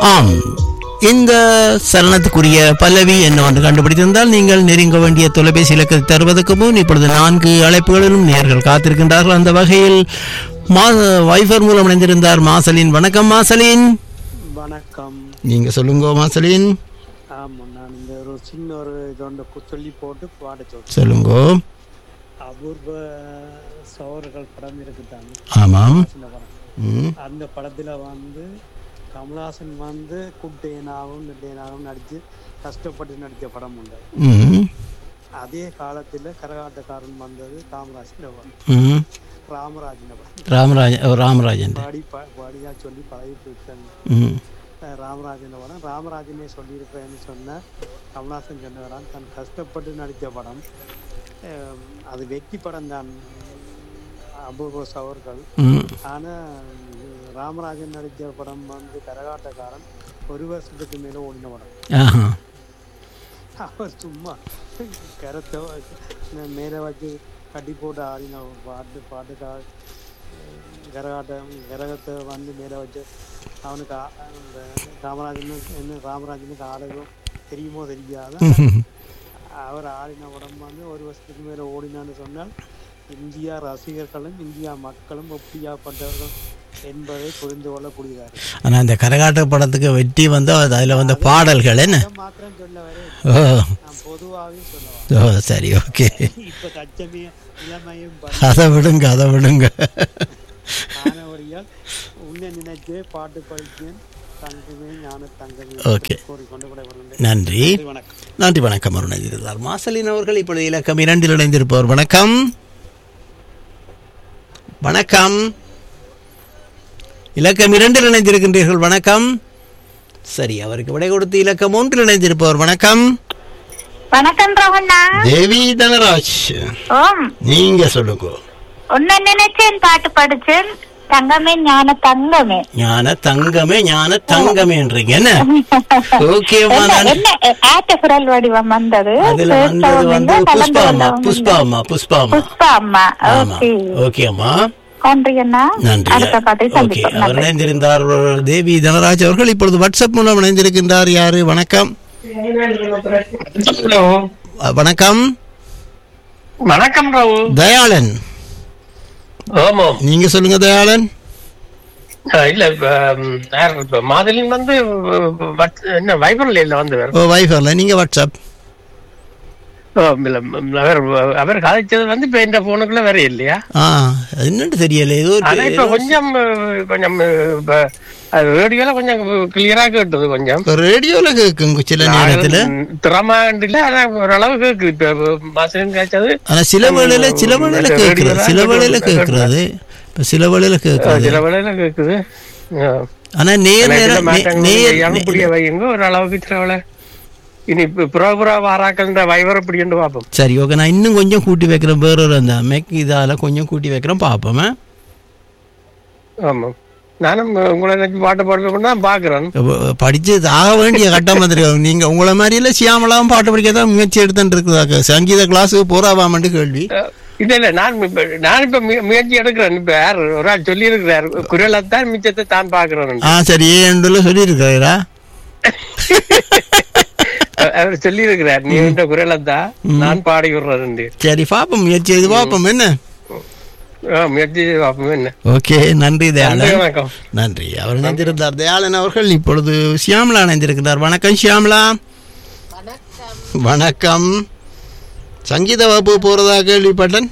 ஆம் இந்த சரணத்துக்குரிய பல்லவி என்னவென்று கண்டுபிடித்திருந்தால் நீங்கள் நெருங்க வேண்டிய தொலைபேசி இலக்கத்தை தருவதற்கு முன் இப்பொழுது நான்கு அழைப்புகளிலும் நேர்கள் காத்திருக்கின்றார்கள் அந்த வகையில் மா வைஃபர் மூலம் இணைந்திருந்தார் மாசலின் வணக்கம் மாசலின் வணக்கம் நீங்க சொல்லுங்க மாசலின் ஆமாம் நான் இந்த ஒரு சின்ன ஒரு இதொண்டு கு- சொல்லி போட்டு பாட சொல்றேன் சொல்லுங்க அபூர்வ சோழர்கள் படம் இருக்குதாங்க ஆமாம் சின்ன படம் ம், அந்த படத்துல வந்து கமலஹாசன் வந்து குட்டையனாகவும் நெட்டையனாகவும் நடிச்சு கஷ்டப்பட்டு நடித்த படம் உண்டு ம், அதே காலத்துல கரகாட்டக்காரன் வந்தது காமராஜன் படம் ம். ராமராஜன் படம் ராமராஜ ஓ, ராமராஜன் பாடி ப- பாடியா சொல்லி பழகிட்டு இருக்காங்க ம், அஹ் ராமராஜன் படம் ராமராஜனே சொல்லியிருப்பேன்னு சொன்ன கமல்ஹாசன் சொன்னவரான் தான் கஷ்டப்பட்டு நடித்த படம் அஹ் அது வெற்றி படம் தான் அபூர்வ சவர்கள் ம். ஆனா ராமராஜன் நடித்த படம் வந்து கரகாட்டக்காரன் ஒரு வருஷத்துக்கு மேல ஓடின படம் ஆஹா அவர் சும்மா கரத்தை வ- மேல வச்சு கட்டி போட்டு ஆடின பாட்டு பாட்டுக்காக கரகாட்டம் கரகத்தை வந்து மேல வச்சு அவனுக்கு ஆ- அந்த காமராஜனுக்கு என்ன ராமராஜனுக்கு ஆடவும் தெரியுமோ தெரியாத அவர் ஆடின படம் வந்து ஒரு வருஷத்துக்கு மேல ஓடினான்னு சொன்னால் இந்தியா ரசிகர்களும் இந்தியா மக்களும் ஒப்பியாப்பட்டவர்கள் என்பதை புரிந்து கொள்ளக்கூடியதாக இருக்கு. ஆனா இந்த கரகாட்ட படத்துக்கு வெற்றி வந்து அது- அதுல வந்த பாடல்கள் என்ன இதை மாத்திரம் சொல்ல வர ஓ நான் பொதுவாகவே சொல்லுவேன் ஓ சரி ஓகே இப்ப தச்சமே இளமையும் அதை விடுங்க அதை விடுங்க ஆனவடியால் உன்னை நினைச்சே பாட்டு படித்தேன் தங்கமே ஞான தங்கமே Okay. கூறிக்கொண்டு கூட வருகிறேன். நன்றி வணக்கம் நன்றி வணக்கம் அருண் இருந்தார் மாசலின் அவர்கள் இப்பொழுது இலக்கம் இரண்டில் இணைந்திருப்பவர் வணக்கம் வணக்கம் இலக்கம் இரண்டில் இணைந்திருக்கின்றீர்கள் வணக்கம் சரி அவருக்கு விடை கொடுத்து இலக்கம் ஒன்றில் இணைந்திருப்பவர் வணக்கம் வணக்கம் ரோஹண்ணா தேவி தனராஜ் ஓம் நீங்க சொல்லுங்க உன்னை நினைச்சேன் பாட்டு படிச்சேன் தங்கமே ஞான தங்கமே ஞான தங்கமே ஞான தங்கமேன்றீங்க என்ன ஓகே என்ன என்ன ஆட்ட குரல் வடிவம் வந்தது அதுல வந்தது வந்து புஷ்பா அம்மா புஷ்பா அம்மா புஷ்பா அம்மா புஷ்பா அம்மா ஆமா ஓகே ஓகே அம்மா நன்றி அண்ணா நன்றி அடுத்த பாட்டை ஓகே சந்திப்போம் அவர் இணைந்திருந்தார் தேவி தனராஜ் அவர்கள் இப்பொழுது வாட்ஸ்அப் மூலம் இணைந்திருக்கின்றார் யாரு வணக்கம் ஹலோ அ, வணக்கம் வணக்கம் ராவு தயாளன் ஆமாம் நீங்க சொல்லுங்க தயாளன் அஹ் இல்ல இப்ப, ம், யார் இப்ப மாதலின் வந்து அஹ், வட்- என்ன வைபர்ல இல்ல வந்து ஓ வைஃபர்ல நீங்க வாட்ஸ்அப் அவர் அவர் கதைச்சது வந்து இப்ப இந்த போனுக்குள்ள வேற இல்லையா ஆ அது என்னன்னு தெரியல ஏதோ ஒரு ஆனா இப்ப கொஞ்சம் அஹ், கொஞ்சம் அஹ், இப்ப ரேடியோல கொஞ்சம் கிளியரா கேட்டது கொஞ்சம் இப்ப ரேடியோல கேக்குங்க சில நேரத்துல திறமாண்டில ஆனா ஓரளவு கேக்குது இப்ப மாசலின் காய்ச்சது ஆனா சில வேளையில சில வேளையில கேக்குறது சில வேளையில கேக்குறது இப்ப சில வேளையில கேக்குறது சில வேளையில கேக்குது அஹ். ஆனா நேர் ஆனா இதுல நேரம் நே- மாற்றங்கள் நேர் செய்யாம புரிய வைங்க ஒரு அளவுக்கு சிலவள இனி இப்ப புறா புறா வாராக்கள் இந்த வைவர் இப்படின்னு பார்ப்போம் சரி ஓகே நான் இன்னும் கொஞ்சம் கூட்டி வைக்கிறேன் வேற ஒரு அந்த மெக் இதால கொஞ்சம் கூட்டி வைக்கிறேன் பார்ப்போம் ஆ? ஆமாம் நானும் உங்களை நினைச்சு பாட்டு பாடுவேன் தான் பாக்குறேன் இப்ப படிச்சு ஆக வேண்டிய கட்டம் வந்துருக்கு நீங்க உங்களை மாதிரி இல்ல சியாமலாம் பாட்டு படிக்க தான் முயற்சி எடுத்துட்டு இருக்குதாக்க சங்கீத கிளாஸுக்கு போறாவாமட்டு கேள்வி அஹ் இல்ல இல்ல நான் இப்ப நான் இப்ப முய- முயற்சி எடுக்கிறேன் இப்ப யார் ஒரு ஆள் சொல்லி இருக்கிறார் குரலை தான் மிச்சத்தை தான் பாக்குறேன் ஆ சரி ஏன்ல சொல்லியிருக்காரா அவர் சொல்லி இருக்கிறார் நீ இந்த குரலை தான் நான் பாடி விடுறேன் சரி பாப்போம் முயற்சி செய்து பாப்போம் என்ன முயற்சி பார்ப்போம் என்ன ஓகே நன்றி நன்றி, தயாளன் வணக்கம் நன்றி அவர் இணைந்திருந்தார் தயாளன் அவர்கள் இப்பொழுது சியாமலா இணைந்திருக்கிறார் வணக்கம் சியாமலா வணக்கம் சங்கீத வகுப்பு போறதா கேள்விப்பட்டேன்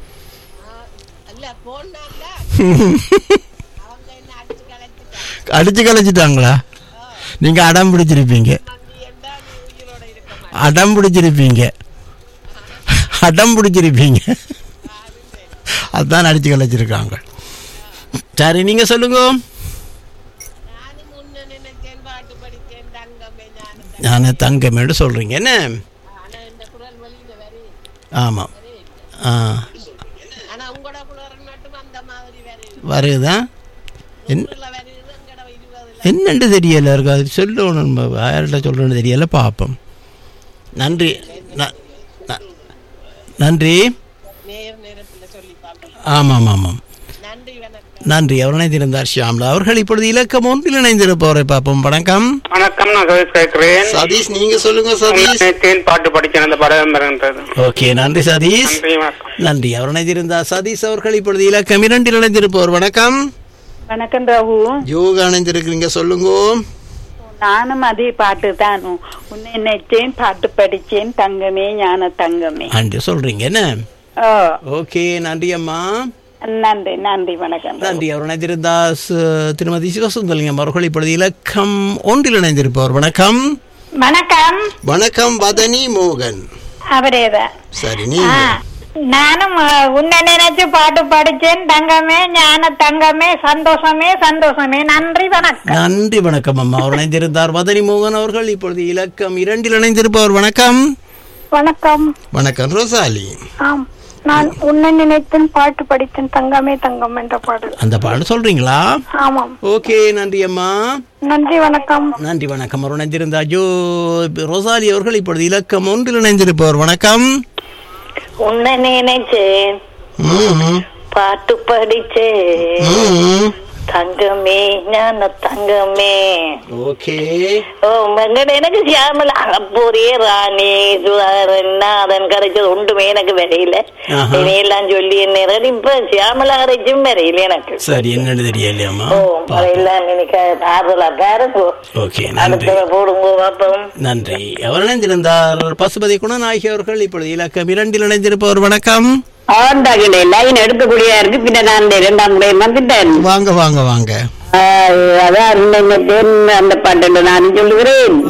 அடிச்சு கலைச்சிட்டாங்களா நீங்க அடம் பிடிச்சிருப்பீங்க அடம் பிடிச்சிருப்பீங்க அடம் பிடிச்சிருப்பீங்க அதான் அடிச்சு கலைச்சிருக்காங்க சரி நீங்க சொல்லுங்க ஞான தங்கமேடு சொல்றீங்க என்ன ஆமாம் ஆ ஆனா உங்களோட குளரன் மட்டும் அந்த மாதிரி வருது வருதா என் உள்ள வருது எங்கட இருபதுல என்னன்னு தெரியல இருக்கு அது சொல்லணும் யார்கிட்ட சொல்றேன்னு தெரியல பார்ப்போம் நன்றி ந- ந- நன்றி நேர் நேரத்துல சொல்லி பார்ப்போம் ஆமாம் ஆமாம் நன்றி வணக்கம் நன்றி அவர் இணைந்திருந்தார் ஷியாம்லா அவர்கள் இப்பொழுது இலக்கம் ஒன்றில் இணைந்திருப்பவரை பார்ப்போம் வணக்கம் வணக்கம் நான் சதீஷ் கேட்கிறேன் சதீஷ் நீங்க சொல்லுங்க சதீஷ் தேன் பாட்டு படிச்சேன் அந்த படம் வருகின்றது ஓகே நன்றி சதீஷ் நன்றி வணக்கம் நன்றி அவர் இணைந்திருந்தார் சதீஷ் அவர்கள் இப்பொழுது இலக்கம் இரண்டில் இணைந்திருப்பவர் வணக்கம் வணக்கம் ராகு யோகா இணைந்திருக்கிறீங்க சொல்லுங்க நானும் அதே பாட்டு தான் உன்னை நினைச்சேன் பாட்டு படிச்சேன் தங்கமே ஞான தங்கமே அன்று சொல்றீங்க என்ன ஓ ஓகே நன்றி அம்மா நன்றி நன்றி வணக்கம் ராகு. நன்றி அவர் இணைந்திருந்தார் சு- திருமதி சிவசுந்தலிங்கம் அவர்கள் இப்பொழுது இலக்கம் ஒன்றில் இணைந்திருப்பவர் வணக்கம் வணக்கம் வணக்கம் வதனி மோகன் அவரேதான் சரி ஆ, நீங்க நானும் அ, உன்னை நினைச்சு பாட்டு படிச்சேன் தங்கமே ஞான தங்கமே சந்தோஷமே சந்தோஷமே நன்றி வணக்கம் நன்றி வணக்கம் அம்மா அவர் இணைந்திருந்தார் வதனி மோகன் அவர்கள் இப்பொழுது இலக்கம் இரண்டில் இணைந்திருப்பவர் வணக்கம் வணக்கம் வணக்கம் ரோசாலி ஆம் நான் உன்னை நினைத்தேன் பாட்டு படித்தேன் தங்கமே தங்கம் என்ற பாடல் அந்த பாடம் சொல்றீங்களா ஆமாம் ஓகே நன்றி அம்மா நன்றி வணக்கம் நன்றி வணக்கம் அவர் இணைந்திருந்தார் ஜோ ரோசாலி அவர்கள் இப்பொழுது இலக்கம் ஒன்றில் இணைந்திருப்பவர் வணக்கம் உன்னை நினைச்சேன் ம், பாட்டு படிச்சேன் ம். தங்கமே ஞான தங்கமே ஓகே ஓ மங்கட எனக்கு சியாமல அப்போதே ராணி சுதாகரன் அதன் கரைச்சது ஒன்றுமே எனக்கு வரையில ஆஹா. இனியெல்லாம் சொல்லி என்ன இப்ப சியாமலா கரைச்சும் வரையில எனக்கு சரி என்னன்னு தெரியலையாம்மா ஓ அதையெல்லாம் எனக்கு ஆறுதலா பாருங்க ஓகே நன்றி அடுத்த போடுங்க பாப்போம் நன்றி அவர் இணைந்திருந்தார் பசுபதி குணநாயகி அவர்கள் இப்பொழுது இலக்கம் இரண்டில் இணைந்திருப்பவர் வணக்கம் ஆண்டாகிலே லைன் எடுக்கக்கூடிய இருக்கு பின்ன நான் இந்த இரண்டாம் முறை வந்துட்டேன் வாங்க வாங்க வாங்க ஆ, அதான் உன்னை நினைத்தேன் அந்த பாட்டு நான் சொல்லுகிறேன்